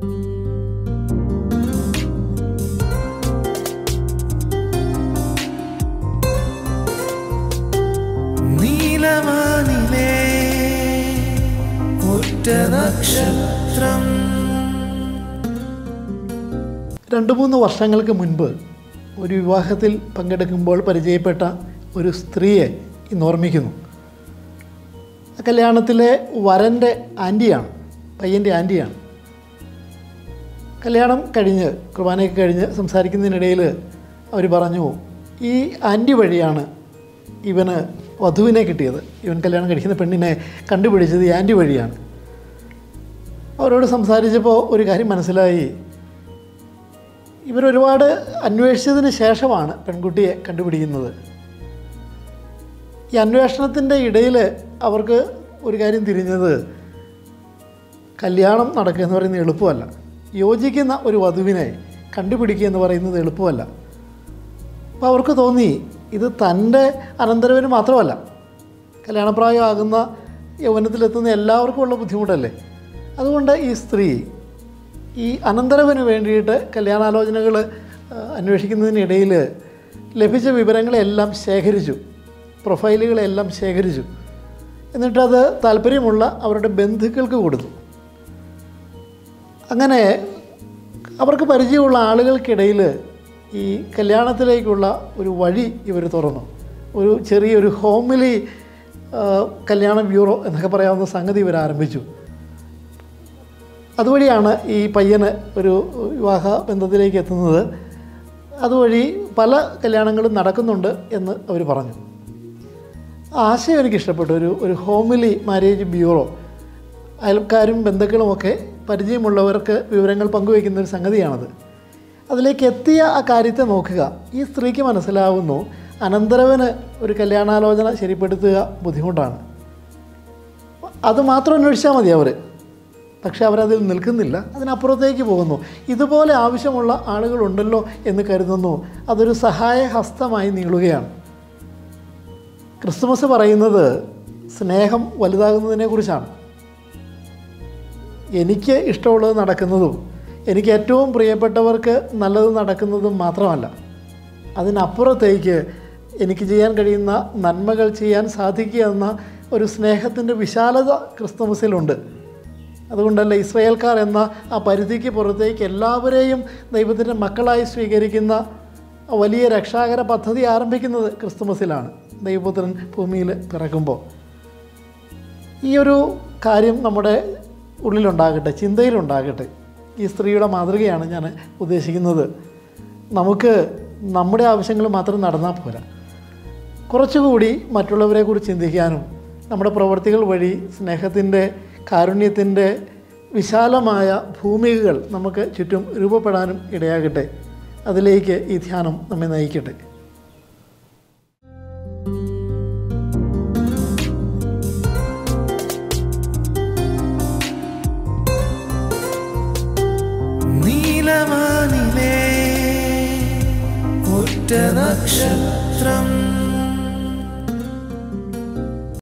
നീലമാനിലേ ഒറ്റ നക്ഷത്രം രണ്ട് മൂന്ന് വർഷങ്ങൾക്ക് മുൻപ് ഒരു വിവാഹത്തിൽ പങ്കെടുക്കുമ്പോൾ പരിചയപ്പെട്ട ഒരു സ്ത്രീയെ ഇന്ന് ഓർമ്മിക്കുന്നു ആ കല്യാണത്തിലെ വരൻ്റെ ആൻറ്റിയാണ് പയ്യൻ്റെ ആൻറ്റിയാണ് കല്യാണം കഴിഞ്ഞ് കുർബാനയൊക്കെ കഴിഞ്ഞ് സംസാരിക്കുന്നതിനിടയിൽ അവർ പറഞ്ഞു ഈ ആൻറ്റി വഴിയാണ് ഇവന് വധുവിനെ കിട്ടിയത് ഇവൻ കല്യാണം കഴിക്കുന്ന പെണ്ണിനെ കണ്ടുപിടിച്ചത് ഈ ആൻറ്റി വഴിയാണ് അവരോട് സംസാരിച്ചപ്പോൾ ഒരു കാര്യം മനസ്സിലായി ഇവരൊരുപാട് അന്വേഷിച്ചതിന് ശേഷമാണ് പെൺകുട്ടിയെ കണ്ടുപിടിക്കുന്നത് ഈ അന്വേഷണത്തിൻ്റെ ഇടയിൽ അവർക്ക് ഒരു കാര്യം തിരിഞ്ഞത് കല്യാണം നടക്കുക എന്ന് പറയുന്നത് എളുപ്പമല്ല യോജിക്കുന്ന ഒരു വധുവിനെ കണ്ടുപിടിക്കുക എന്ന് പറയുന്നത് എളുപ്പമല്ല അപ്പോൾ അവർക്ക് തോന്നി ഇത് തൻ്റെ അനന്തരവന് മാത്രമല്ല കല്യാണപ്രായമാകുന്ന യൗവനത്തിലെത്തുന്ന എല്ലാവർക്കും ഉള്ള ബുദ്ധിമുട്ടല്ലേ അതുകൊണ്ട് ഈ സ്ത്രീ ഈ അനന്തരവന് വേണ്ടിയിട്ട് കല്യാണാലോചനകൾ ആ, അന്വേഷിക്കുന്നതിനിടയിൽ ലഭിച്ച വിവരങ്ങളെല്ലാം ശേഖരിച്ചു പ്രൊഫൈലുകളെല്ലാം ശേഖരിച്ചു എന്നിട്ടത് താല്പര്യമുള്ള അവരുടെ ബന്ധുക്കൾക്ക് കൊടുത്തു അങ്ങനെ അവർക്ക് പരിചയമുള്ള ആളുകൾക്കിടയിൽ ഈ കല്യാണത്തിലേക്കുള്ള ഒരു വഴി ഇവർ തുറന്നു ഒരു ചെറിയൊരു ഹോമിലി ആ, കല്യാണ ബ്യൂറോ എന്നൊക്കെ പറയാവുന്ന സംഗതി ഇവർ ആരംഭിച്ചു അതുവഴിയാണ് ഈ പയ്യന് ഒരു വിവാഹ ബന്ധത്തിലേക്ക് എത്തുന്നത് അതുവഴി പല കല്യാണങ്ങളും നടക്കുന്നുണ്ട് എന്ന് അവർ പറഞ്ഞു ആശയം എനിക്ക് ഇഷ്ടപ്പെട്ടു ഒരു ഒരു ഹോമിലി മാരേജ് ബ്യൂറോ അയൽക്കാരും ബന്ധുക്കളുമൊക്കെ പരിചയമുള്ളവർക്ക് വിവരങ്ങൾ പങ്കുവയ്ക്കുന്ന ഒരു സംഗതിയാണത് അതിലേക്ക് എത്തിയ ആ കാര്യത്തെ നോക്കുക ഈ സ്ത്രീക്ക് മനസ്സിലാവുന്നു അനന്തരവന് ഒരു കല്യാണാലോചന ശരിപ്പെടുത്തുക ബുദ്ധിമുട്ടാണ് അത് മാത്രം അന്വേഷിച്ചാൽ മതി അവർ പക്ഷേ അവരതിൽ നിൽക്കുന്നില്ല അതിനപ്പുറത്തേക്ക് പോകുന്നു ഇതുപോലെ ആവശ്യമുള്ള ആളുകളുണ്ടല്ലോ എന്ന് കരുതുന്നു അതൊരു സഹായ ഹസ്തമായി നീളുകയാണ് ക്രിസ്തുമസ് പറയുന്നത് സ്നേഹം വലുതാകുന്നതിനെക്കുറിച്ചാണ് എനിക്ക് ഇഷ്ടമുള്ളത് നടക്കുന്നതും എനിക്ക് ഏറ്റവും പ്രിയപ്പെട്ടവർക്ക് നല്ലത് നടക്കുന്നതും മാത്രമല്ല അതിനപ്പുറത്തേക്ക് എനിക്ക് ചെയ്യാൻ കഴിയുന്ന നന്മകൾ ചെയ്യാൻ സാധിക്കുക എന്ന ഒരു സ്നേഹത്തിൻ്റെ വിശാലത ക്രിസ്തുമസിലുണ്ട് അതുകൊണ്ടല്ല ഇസ്രയേൽക്കാർ എന്ന ആ പരിധിക്ക് പുറത്തേക്ക് എല്ലാവരെയും ദൈവത്തിൻ്റെ മക്കളായി സ്വീകരിക്കുന്ന ആ വലിയ രക്ഷാകര പദ്ധതി ആരംഭിക്കുന്നത് ക്രിസ്തുമസിലാണ് ദൈവപുത്രൻ ഭൂമിയിൽ പിറക്കുമ്പോൾ ഈ ഒരു കാര്യം നമ്മുടെ ഉള്ളിലുണ്ടാകട്ടെ ചിന്തയിലുണ്ടാകട്ടെ ഈ സ്ത്രീയുടെ മാതൃകയാണ് ഞാൻ ഉദ്ദേശിക്കുന്നത് നമുക്ക് നമ്മുടെ ആവശ്യങ്ങൾ മാത്രം നടന്നാൽ പോരാ കുറച്ചുകൂടി മറ്റുള്ളവരെക്കുറിച്ച് ചിന്തിക്കാനും നമ്മുടെ പ്രവർത്തികൾ വഴി സ്നേഹത്തിൻ്റെ കാരുണ്യത്തിൻ്റെ വിശാലമായ ഭൂമികകൾ നമുക്ക് ചുറ്റും രൂപപ്പെടാനും ഇടയാകട്ടെ അതിലേക്ക് ഈ ധ്യാനം നമ്മെ നയിക്കട്ടെ നീലമാനിലേ ഒറ്റ നക്ഷത്രം